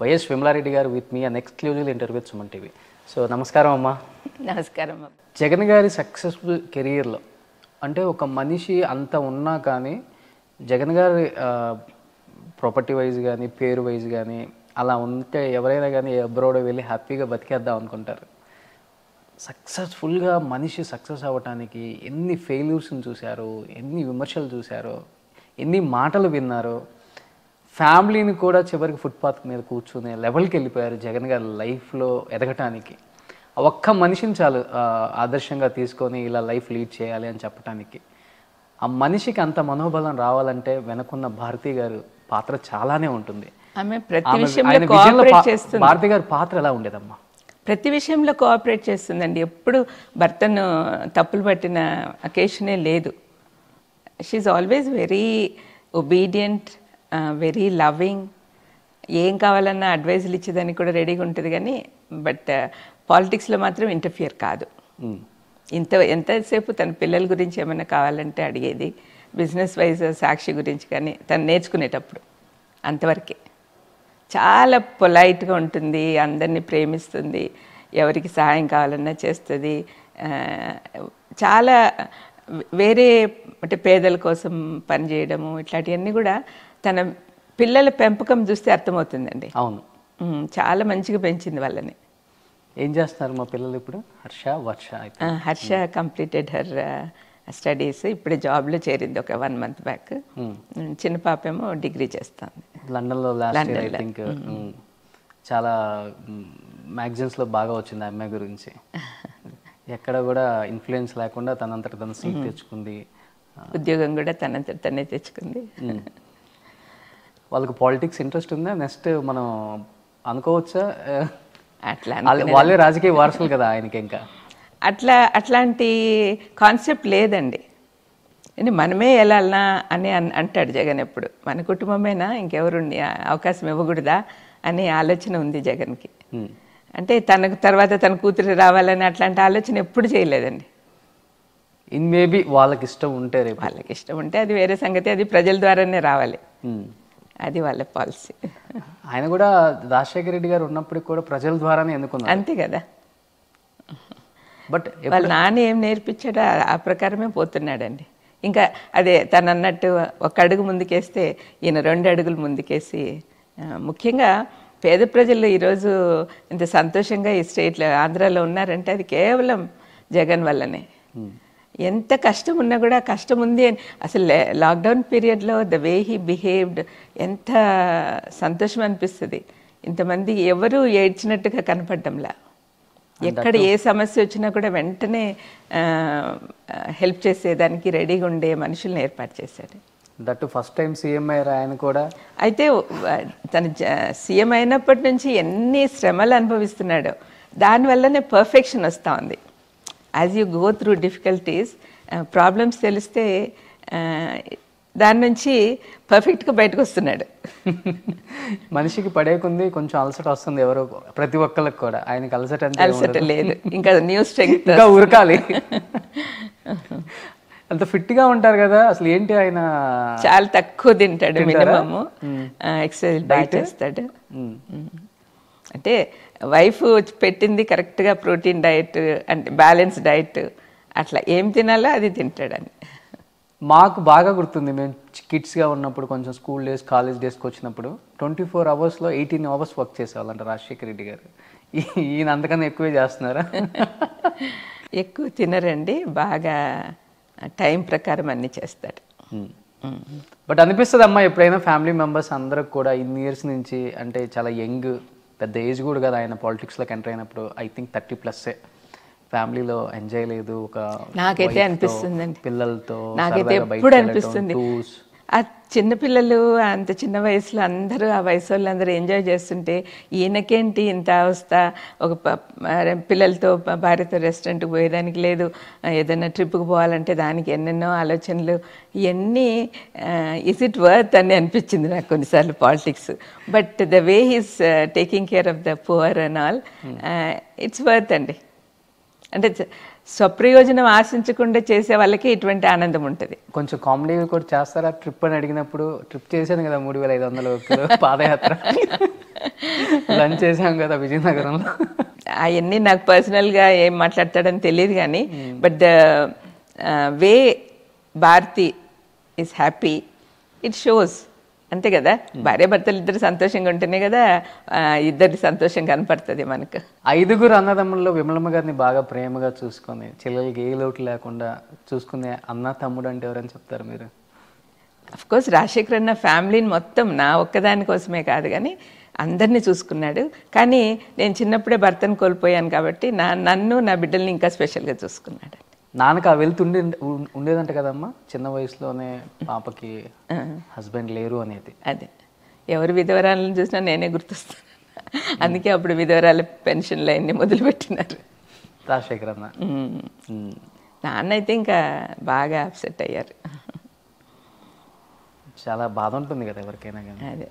YS Vimalareddy గారు with me an exclusive interview with Suman TV so నమస్కారం అమ్మా నమస్కారం అమ్మ. జగన్ గారి సక్సెస్ఫుల్ కెరియర్లో అంటే ఒక మనిషి అంత ఉన్నా కానీ జగన్ గారి ప్రాపర్టీ వైజ్ కానీ పేరు వైజ్ కానీ అలా ఉంటే ఎవరైనా కానీ అబ్రాడ్ వెళ్ళి హ్యాపీగా బతికేద్దాం అనుకుంటారు సక్సెస్ఫుల్గా మనిషి సక్సెస్ అవ్వటానికి ఎన్ని ఫెయిల్యూర్స్ని చూశారు ఎన్ని విమర్శలు చూశారు ఎన్ని మాటలు విన్నారు ఫ్యామిలీని కూడా చివరికి ఫుట్పాత్ మీద కూర్చునే లెవెల్కి వెళ్ళిపోయారు జగన్ గారి లైఫ్లో ఎదగటానికి ఆ ఒక్క మనిషిని చాలు ఆ, ఆదర్శంగా తీసుకొని ఇలా లైఫ్ లీడ్ చేయాలి అని చెప్పటానికి ఆ మనిషికి అంత మనోబలం రావాలంటే వెనకున్న భారతి గారు పాత్ర చాలానే ఉంటుంది ఆమె ప్రతి ఆమె- విషయంలో ఆయన విజయంలో కోఆపరేట్ పా- చేస్తుంది భారతి గారి పాత్ర ఎలా ఉండేదమ్మా ప్రతి విషయంలో కోఆపరేట్ చేస్తుందండి ఎప్పుడు భర్తను తప్పులు పట్టిన అకేషనే లేదు she always very obedient very loving ఏం కావాలన్నా అడ్వైజులు ఇచ్చేదానికి కూడా రెడీగా ఉంటుంది కానీ బట్ పాలిటిక్స్లో మాత్రం ఇంటర్ఫియర్ కాదు ఉమ్. ఇంత ఎంతసేపు తన పిల్లల గురించి ఏమైనా కావాలంటే అడిగేది బిజినెస్ వైజ్ సాక్షి గురించి కానీ తను నేర్చుకునేటప్పుడు అంతవరకే చాలా పొలైట్గా ఉంటుంది అందరినీ ప్రేమిస్తుంది ఎవరికి సహాయం కావాలన్నా చేస్తుంది ఆ, చాలా వేరే అంటే పేదల కోసం పనిచేయడము ఇట్లాంటివన్నీ కూడా తన పిల్లల పెంపకం చూస్తే అర్థమవుతుందండి అవును ఉమ్, చాలా మంచిగా పెంచింది వాళ్ళని ఏం చేస్తున్నారు మా పిల్లలు ఇప్పుడు హర్ష వర్ష అయితే ఆ, హర్ష కంప్లీటెడ్ హర్ స్టడీస్ ఇప్పుడే జాబ్లో చేరింది ఒక వన్ మంత్ బ్యాక్ చిన్న పాప ఏమో డిగ్రీ చేస్తుంది లండన్లో లాస్ట్ ఇయర్ ఐ థింక్ చాలా మ్యాగజైన్స్లో బాగా వచ్చింది ఆ అమ్మాయి గురించి ఎక్కడ కూడా ఇన్ఫ్లుయెన్స్ లేకుండా తనంతట తన సీట్ తెచ్చుకుంది ఉద్యోగం కూడా తనంత తనే తెచ్చుకుంది ఉమ్. వాళ్ళకి పాలిటిక్స్ ఇంట్రెస్ట్ ఉందా నెక్స్ట్ మనం అనుకోవచ్చా అట్లా వాళ్ళ- వాళ్ళే రాజకీయ వారసులు కదా ఆయనకి ఇంకా అట్లా అట్లాంటి కాన్సెప్ట్ లేదండి అంటే మనమే వెళ్ళాలనా అని అన్- అంటాడు జగన్ ఎప్పుడు మన కుటుంబమేనా ఇంకెవరు అవకాశం ఇవ్వకూడదా అనే ఆలోచన ఉంది జగన్కి ఉమ్. అంటే తనకు తర్వాత తన కూతురు రావాలని అట్లాంటి ఆలోచన ఎప్పుడు చేయలేదండి ఇన్ మేబీ వాళ్ళకి ఇష్టం ఉంటే రేపు వాళ్ళకి ఇష్టం ఉంటే అది వేరే సంగతి అది ప్రజల ద్వారానే రావాలి ఉమ్. అది వాళ్ళ పాలసీ ఆయన కూడా రాజశేఖర రెడ్డి గారు ఉన్నప్పటికి కూడా ప్రజల ద్వారానే ఎన్నుకున్నారు అంతే కదా బట్ వాళ్ళ నాన్న ఏం నేర్పించాడో ఆ- ఆ ప్రకారమే పోతున్నాడండి ఇంకా అదే తను అన్నట్టు ఒక అడుగు ముందుకేస్తే ఈయన రెండు అడుగులు ముందుకేసి ఆ, ముఖ్యంగా పేద ప్రజలు ఈరోజు ఇంత సంతోషంగా ఈ స్టేట్లో ఆంధ్రాలో ఉన్నారంటే అది కేవలం జగన్ వల్లనే ఎంత కష్టం ఉన్నా కూడా కష్టం ఉంది అని అసలు లే- లాక్డౌన్ పీరియడ్లో ద వే హీ బిహేవ్డ్ ఎంత సంతోషం అనిపిస్తుంది ఇంతమంది ఎవరు ఏడ్చినట్టుగా కనపడ్డంలా ఎక్కడ ఏ సమస్య వచ్చినా కూడా వెంటనే హెల్ప్ చేసేదానికి రెడీగా ఉండే మనుషుల్ని ఏర్పాటు చేశాడు దట్ ఫస్ట్ టైం సీఎం అయ్యారు ఆయన కూడా అయితే వ- తన జ- సీఎం అయినప్పటి నుంచి ఎన్ని శ్రమలు అనుభవిస్తున్నాడో దానివల్లనే పర్ఫెక్షన్ వస్తూ ఉంది as you go through difficulties problems తెలిస్తే ఆ, దాని నుంచి పర్ఫెక్ట్గా బయటకు వస్తున్నాడు మనిషికి పడేకుంది కొంచెం అలసట వస్తుంది ఎవరో ప్రతి ఒక్కరికి కూడా ఆయనకి అలసట అంటే అలసట లేదు ఇంకా న్యూ స్ట్రెంగ్త్ ఇంకా ఉరకాలి అంత ఫిట్ గా ఉంటారు కదా అసలు ఏంటి ఆయన చాలా తక్కువ తింటాడు మినిమమ్ ఎక్సర్సైజ్ బాగా చేస్తాడు మ్మ్. అంటే వైఫ్ పెట్టింది కరెక్ట్గా ప్రోటీన్ డైట్ అంటే బ్యాలెన్స్ డైట్ అట్లా ఏం తినాలో అది తింటాడని మాకు బాగా గుర్తుంది మేము కిడ్స్గా ఉన్నప్పుడు కొంచెం స్కూల్ డేస్ కాలేజ్ డేస్కి వచ్చినప్పుడు ట్వంటీ ఫోర్ అవర్స్లో ఎయిటీన్ అవర్స్ వర్క్ చేసేవాళ్ళంట రాజశేఖర రెడ్డి గారు ఈ- ఈయన అంతకన్నా ఎక్కువే చేస్తున్నారా ఎక్కువ తినరండి బాగా టైం ప్రకారం అన్ని చేస్తాడు బట్ అనిపిస్తుంది అమ్మా ఎప్పుడైనా ఫ్యామిలీ మెంబర్స్ అందరికి కూడా ఇన్ని ఇయర్స్ నుంచి అంటే చాలా యంగ్ పెద్ద ఏజ్ కూడా కదా ఆయన పాలిటిక్స్లోకి ఎంటర్ అయినప్పుడు ఐ థింక్ థర్టీ ప్లస్సే ఫ్యామిలీలో ఎంజాయ్ లేదు ఒక నాకైతే wife తో, అనిపిస్తుందండి పిల్లలతో నాకైతే సరదాగా బయటికి ఎప్పుడు వెళ్ళటం, అనిపిస్తుంది tours. ఆ చిన్నపిల్లలు అంత చిన్న వయసులో అందరూ ఆ వయసు వాళ్ళందరూ ఎంజాయ్ చేస్తుంటే ఈయనకేంటి ఇంత అవస్థ ఒక ప- మరి పిల్లలతో ప- భార్యతో రెస్టారెంట్కి పోయేదానికి లేదు ఆ, ఏదైనా ట్రిప్కి పోవాలంటే దానికి ఎన్నెన్నో ఆలోచనలు ఇవన్నీ ఇస్ ఇట్ వర్త్ అని అనిపించింది నాకు కొన్నిసార్లు politics but the way he's taking care of the poor and all it's worth అండి అంటే స్వప్రయోజనం ఆశించకుండా చేసే వాళ్ళకి ఇటువంటి ఆనందం ఉంటుంది కొంచెం కామెడీ కూడా చేస్తారా ట్రిప్ అని అడిగినప్పుడు ట్రిప్ చేశాను కదా మూడు వేల ఐదు వందల కిలో పాదయాత్ర లంచ్ చేసాం కదా విజయనగరంలో అవన్నీ నాకు పర్సనల్గా ఏం మాట్లాడతాడని తెలియదు కానీ but the way Bharathi is happy it shows అంతే కదా భార్య భర్తలు ఇద్దరు సంతోషంగా ఉంటేనే కదా ఆ, ఇద్దరి సంతోషం కనపడుతుంది మనకు ఐదుగురు అన్నదమ్ముల్లో విమలమ్మ గారిని బాగా ప్రేమగా చూసుకొని చెల్లెలకి ఏ లోటు లేకుండా చూసుకునే అన్న తమ్ముడు అంటే ఎవరని చెప్తారు మీరు అఫ్ కోర్స్ రాజశేఖర్ అన్న ఫ్యామిలీని మొత్తం నా ఒక్కదాని కోసమే కాదు కానీ అందరినీ చూసుకున్నాడు కానీ నేను చిన్నప్పుడే భర్తను కోల్పోయాను కాబట్టి నా నన్ను నా బిడ్డల్ని ఇంకా స్పెషల్గా చూసుకున్నాడు నాన్నకు ఆ వెళ్తుండే ఉండేదంట కదమ్మా చిన్న వయసులోనే పాపకి హస్బెండ్ లేరు అనేది అదే ఎవరు విధవరాలను చూసినా నేనే గుర్తొస్తాను అందుకే అప్పుడు విధవరాల పెన్షన్లు అన్నీ మొదలుపెట్టినారు రాజశేఖర్ అన్న ఉమ్. ఉమ్. నాన్న అయితే ఇంకా బాగా అప్సెట్ అయ్యారు చాలా బాధ ఉంటుంది కదా ఎవరికైనా కానీ అదే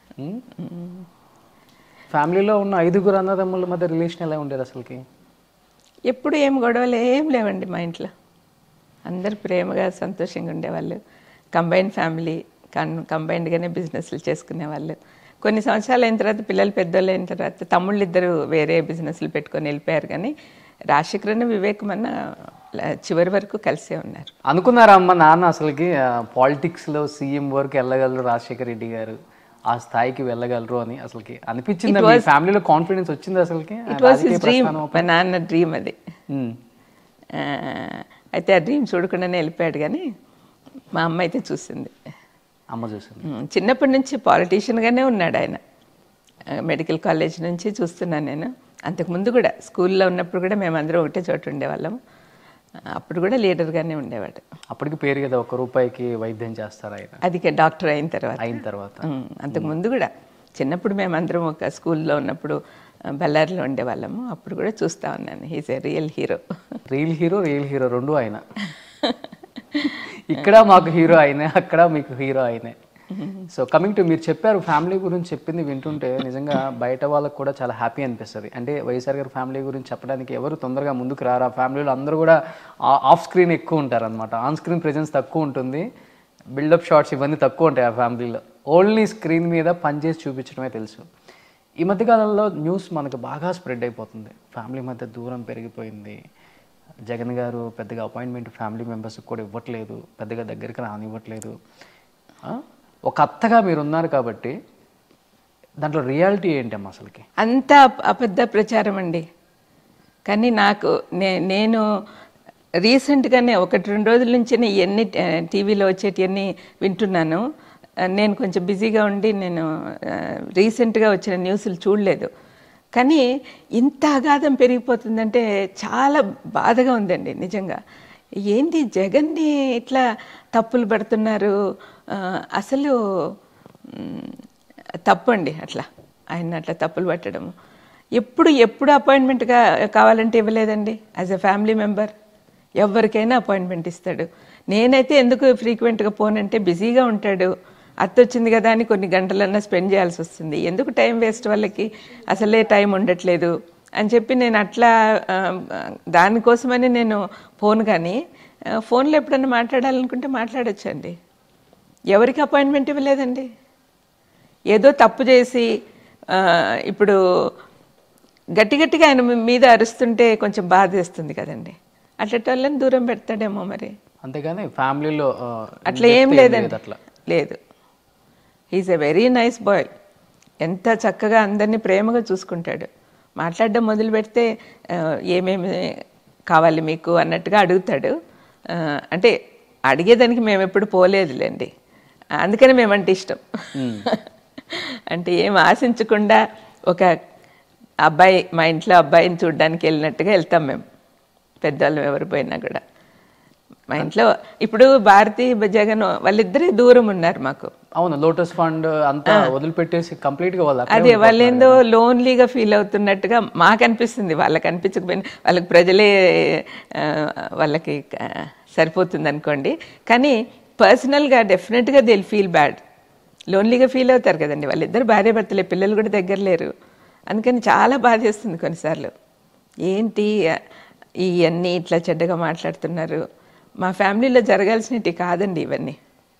ఫ్యామిలీలో ఉన్న ఐదుగురు అన్నదమ్ముల మధ్య రిలేషన్ ఎలా ఉండేది అసలుకి ఎప్పుడు ఏం గొడవలు ఏం లేవండి మా ఇంట్లో అందరు ప్రేమగా సంతోషంగా ఉండేవాళ్ళు కంబైన్డ్ ఫ్యామిలీ కన్ కంబైన్డ్గానే బిజినెస్లు చేసుకునేవాళ్ళు కొన్ని సంవత్సరాలు అయిన తర్వాత పిల్లలు పెద్దోళ్ళు అయిన తర్వాత తమ్ముళ్ళు ఇద్దరు వేరే బిజినెస్లు పెట్టుకొని వెళ్ళిపోయారు కానీ రాజశేఖరన్ వివేకమన్న చివరి వరకు కలిసే ఉన్నారు అనుకున్నారా అమ్మ నాన్న అసలుకి పాలిటిక్స్లో సీఎం వరకు వెళ్ళగలరు రాజశేఖర్ రెడ్డి గారు ఆ స్థాయికి వెళ్ళగలరు అని అసలుకి అనిపించింది మీ ఫ్యామిలీలో కాన్ఫిడెన్స్ వచ్చింది అసలుకి ఇట్ వాస్ హిస్ డ్రీమ్ మా నాన్న డ్రీమ్ అది ఉమ్. ఆ, అయితే ఆ డ్రీమ్ చూడకుండానే వెళ్ళిపోయాడు కానీ మా అమ్మ అయితే చూసింది అమ్మ చూసింది ఉమ్, చిన్నప్పటి నుంచి పాలిటీషియన్గానే ఉన్నాడు ఆయన ఆ, మెడికల్ కాలేజ్ నుంచి చూస్తున్నాను నేను అంతకుముందు కూడా స్కూల్లో ఉన్నప్పుడు కూడా మేమందరం ఒకటే చోట ఉండేవాళ్ళం ఆ, అప్పుడు కూడా లీడర్గానే ఉండేవాడు అప్పటికి పేరు కదా ఒక రూపాయికి వైద్యం చేస్తారు ఆయన అది ఇక డాక్టర్ అయిన తర్వాత అయిన తర్వాత ఉమ్, అంతకుముందు కూడా చిన్నప్పుడు మేమందరం ఒక స్కూల్లో ఉన్నప్పుడు ఆ, బళ్ళారిలో ఉండేవాళ్ళము అప్పుడు కూడా చూస్తా ఉన్నాను he's a real hero real hero real hero రెండు ఆయన ఇక్కడ మాకు హీరో అయినే అక్కడ మీకు హీరో అయినే సో కమింగ్ టు మీరు చెప్పారు ఫ్యామిలీ గురించి చెప్పింది వింటుంటే నిజంగా బయట వాళ్ళకి కూడా చాలా హ్యాపీ అనిపిస్తుంది అంటే వైఎస్ఆర్ గారి ఫ్యామిలీ గురించి చెప్పడానికి ఎవరు తొందరగా ముందుకు రారు ఆ ఫ్యామిలీలో అందరూ కూడా ఆఫ్ స్క్రీన్ ఎక్కువ ఉంటారు అనమాట ఆన్ స్క్రీన్ ప్రెజెన్స్ తక్కువ ఉంటుంది బిల్డప్ షాట్స్ ఇవన్నీ తక్కువ ఉంటాయి ఆ ఫ్యామిలీలో ఓన్లీ స్క్రీన్ మీద పనిచేసి చూపించడమే తెలుసు ఈ మధ్యకాలంలో న్యూస్ మనకు బాగా స్ప్రెడ్ అయిపోతుంది ఫ్యామిలీ మధ్య దూరం పెరిగిపోయింది జగన్ గారు పెద్దగా అపాయింట్మెంట్ ఫ్యామిలీ మెంబర్స్కి కూడా ఇవ్వట్లేదు పెద్దగా దగ్గరికి రానివ్వట్లేదు ఆ? ఒక అత్తగా మీరు ఉన్నారు కాబట్టి దాంట్లో రియాలిటీ ఏంటమ్మా అసలుకి అంతా అప- అబద్ధ ప్రచారం అండి కానీ నాకు నే నేను రీసెంట్గానే ఒకటి రెండు రోజుల నుంచి ఎన్ని టీవీలో వచ్చేటివన్నీ వింటున్నాను ఆ, నేను కొంచెం బిజీగా ఉండి నేను రీసెంట్గా వచ్చిన న్యూస్లు చూడలేదు కానీ ఇంత అగాధం పెరిగిపోతుందంటే చాలా బాధగా ఉందండి నిజంగా ఏంటి జగన్ని ఇట్లా తప్పులు పడుతున్నారు ఆ, అసలు మ్, తప్పండి అట్లా ఆయన అట్లా తప్పులు పట్టడము ఎప్పుడు ఎప్పుడు అపాయింట్మెంట్గా కావాలంటే ఇవ్వలేదండి యాజ్ ఎ ఫ్యామిలీ మెంబర్ ఎవరికైనా అపాయింట్మెంట్ ఇస్తాడు నేనైతే ఎందుకు ఫ్రీక్వెంట్గా పోనంటే బిజీగా ఉంటాడు అత్త వచ్చింది కదా అని కొన్ని గంటలన్నా స్పెండ్ చేయాల్సి వస్తుంది ఎందుకు టైం వేస్ట్ వాళ్ళకి అసలే టైం ఉండట్లేదు అని చెప్పి నేను అట్లా ఆ, దానికోసమని నేను ఫోన్ కానీ ఆ, ఫోన్లో ఎప్పుడన్నా మాట్లాడాలనుకుంటే మాట్లాడొచ్చండి ఎవరికి అపాయింట్మెంట్ ఇవ్వలేదండి ఏదో తప్పు చేసి ఆ, ఇప్పుడు గట్టి గట్టిగా ఆయన మీ- మీద అరుస్తుంటే కొంచెం బాధ వేస్తుంది కదండి అట్లటోళ్ళని దూరం పెడతాడేమో మరి అంతేగాని ఫ్యామిలీలో ఆ, అట్లా ఏం depth లేదండి అట్లా లేదు is a very nice boy ఎంత చక్కగా అందరినీ ప్రేమగా చూసుకుంటాడు మాట్లాడడం మొదలు పెడితే ఆ, ఏమేమి కావాలి మీకు అన్నట్టుగా అడుగుతాడు ఆ, అంటే అడిగేదానికి మేము ఎప్పుడు పోలేదులేండి అందుకని మేమంటే ఇష్టం అంటే ఏం ఆశించకుండా ఒక అబ్బాయి మా ఇంట్లో అబ్బాయిని చూడడానికి వెళ్ళినట్టుగా వెళ్తాం మేము పెద్దవాళ్ళం ఎవరు పోయినా కూడా మా ఇంట్లో ఇప్పుడు భారతి జగన్ వాళ్ళిద్దరే దూరం ఉన్నారు మాకు అవును లోటస్ ఫండ్ అంతా వదిలిపెట్టేసి కంప్లీట్ గా వాళ్ళు అక్కడే అదే వాళ్ళు ఏందో లోన్లీగా ఫీల్ అవుతున్నట్టుగా మాకు అనిపిస్తుంది వాళ్ళకి అనిపించకపోయినా వాళ్ళకి ప్రజలే ఆ, వాళ్ళకి ఆ, సరిపోతుంది అనుకోండి కానీ పర్సనల్గా డెఫినెట్గా దే ఫీల్ బ్యాడ్ లోన్లీగా ఫీల్ అవుతారు కదండి వాళ్ళిద్దరు భార్య భర్తలే పిల్లలు కూడా దగ్గర లేరు అందుకని చాలా బాధేస్తుంది కొన్నిసార్లు ఏంటి ఇవన్నీ ఇట్లా చెడ్డగా మాట్లాడుతున్నారు మా ఫ్యామిలీలో జరగాల్సినవి కాదండి ఇవన్నీ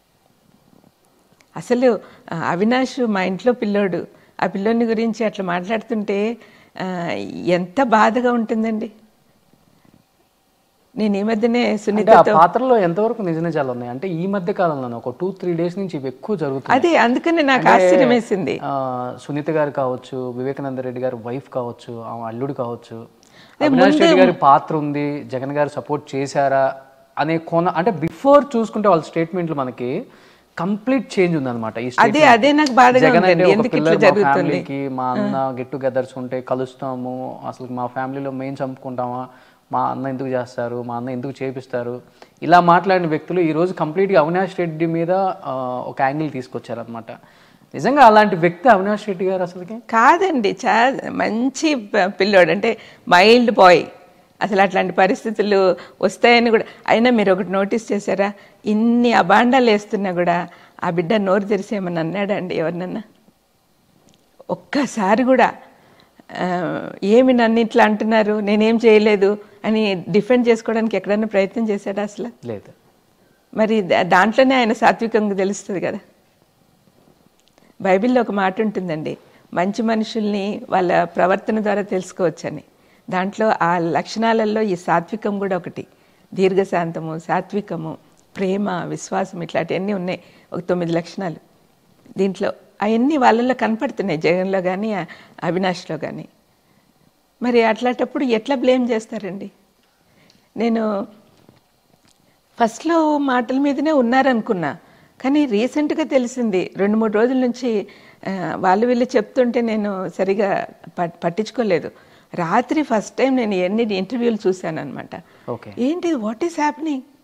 అసలు ఆ, అవినాష్ మా ఇంట్లో పిల్లోడు ఆ పిల్లోని గురించి అట్లా మాట్లాడుతుంటే ఆ, ఎంత బాధగా ఉంటుందండి నేను ఈ మధ్యనే అంటే సునీత ఆ పాత్రలో ఎంతవరకు నిజ నిజాలు ఉన్నాయి అంటే ఈ మధ్య కాలంలో ఒక టూ త్రీ డేస్ నుంచి ఇవి ఎక్కువ జరుగుతుంది అదే అందుకనే నాకు ఆశ్చర్యం వేసింది ఆ, సునీత గారు కావచ్చు వివేకానంద రెడ్డి గారు వైఫ్ కావచ్చు ఆమె అల్లుడు కావచ్చు అవినాష్ రెడ్డి గారి పాత్ర ఉంది జగన్ గారు సపోర్ట్ చేశారా అనే కోన అంటే బిఫోర్ చూసుకుంటే వాళ్ళ స్టేట్మెంట్లు మనకి కంప్లీట్ చేంజ్ ఉందన్నమాట ఈ అదే అదే నాకు బాధగా జగన్ అంటే ఉందండి ఒక ఎందుకు ఇట్లా పిల్లర్ మా జరుగుతుంది ఫ్యామిలీకి మా అన్న గెట్ టుగెదర్స్ ఉంటే కలుస్తాము అసలు మా ఫ్యామిలీలో మేము చంపుకుంటామా మా అన్న ఎందుకు చేస్తారు మా అన్న ఎందుకు చేపిస్తారు ఇలా మాట్లాడిన వ్యక్తులు ఈ రోజు కంప్లీట్గా అవినాష్ రెడ్డి మీద ఆ, ఒక యాంగిల్ తీసుకొచ్చారనమాట నిజంగా అలాంటి వ్యక్తి అవినాష్ రెడ్డి గారు అసలుకి కాదండి చా మంచి ప- పిల్లోడు అంటే మైల్డ్ బాయ్ అసలు అట్లాంటి పరిస్థితులు వస్తాయని కూడా అయినా మీరు ఒకటి నోటీస్ చేశారా ఇన్ని అబాండాలు వేస్తున్నా కూడా ఆ బిడ్డ నోరు తెరిసేమని అన్నాడండి ఎవరినన్నా ఒక్కసారి కూడా ఆ, ఏమి నన్ను ఇట్లా అంటున్నారు నేనేం చేయలేదు అని డిఫెండ్ చేసుకోవడానికి ఎక్కడన్నా ప్రయత్నం చేశాడా అసలు లేదు మరి దా- దాంట్లోనే ఆయన సాత్వికంగా తెలుస్తుంది కదా బైబిల్లో ఒక మాట ఉంటుందండి మంచి మనుషుల్ని వాళ్ళ ప్రవర్తన ద్వారా తెలుసుకోవచ్చని దాంట్లో ఆ లక్షణాలలో ఈ సాత్వికం కూడా ఒకటి దీర్ఘశాంతము సాత్వికము ప్రేమ విశ్వాసం ఇట్లాంటివన్నీ ఉన్నాయి ఒక తొమ్మిది లక్షణాలు దీంట్లో అవన్నీ వాళ్ళల్లో కనపడుతున్నాయి జగన్లో కానీ అవినాష్లో కానీ మరి అట్లాంటప్పుడు ఎట్లా బ్లేమ్ చేస్తారండి నేను ఫస్ట్లో మాటల మీదనే ఉన్నారనుకున్నా కానీ రీసెంట్గా తెలిసింది రెండు మూడు రోజుల నుంచి ఆ, వాళ్ళు వీళ్ళు చెప్తుంటే నేను సరిగా పట్- పట్టించుకోలేదు రాత్రి ఫస్ట్ టైం నేను ఎన్ని ఇంటర్వ్యూలు చూశాను అనమాట ఓకే ఏంటి వాట్ ఈస్ హ్యాపెనింగ్